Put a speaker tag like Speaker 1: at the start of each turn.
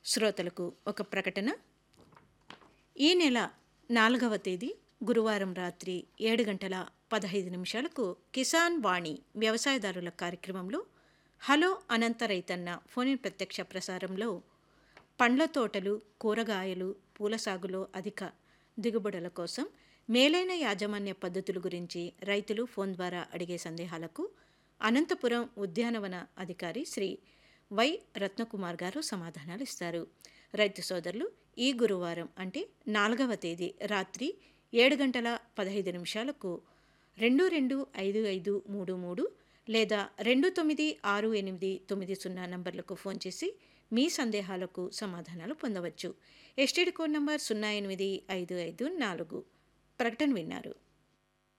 Speaker 1: శ్రోతలకు ఒక ప్రకటన ఈ నెల నాలుగవ తేదీ గురువారం రాత్రి ఏడు గంటల పదహైదు నిమిషాలకు కిసాన్ వాణి వ్యవసాయదారుల కార్యక్రమంలో హలో అనంత రైతన్న ఫోన్ ప్రత్యక్ష ప్రసారంలో పండ్ల తోటలు కూరగాయలు పూల సాగులో అధిక దిగుబడుల కోసం మేలైన యాజమాన్య పద్ధతుల గురించి రైతులు ఫోన్ ద్వారా అడిగే సందేహాలకు అనంతపురం ఉద్యానవన అధికారి శ్రీ వై రత్నకుమార్ గారు సమాధానాలు ఇస్తారు రైతు సోదరులు ఈ గురువారం అంటే నాలుగవ తేదీ రాత్రి ఏడు గంటల పదహైదు నిమిషాలకు రెండు రెండు ఐదు ఐదు మూడు మూడు లేదా రెండు తొమ్మిది ఆరు ఎనిమిది తొమ్మిది సున్నా నంబర్లకు ఫోన్ చేసి మీ సందేహాలకు సమాధానాలు పొందవచ్చు ఎస్టీడీ కోడ్ నంబర్ సున్నా ఎనిమిది ఐదు ఐదు నాలుగు ప్రకటన విన్నారు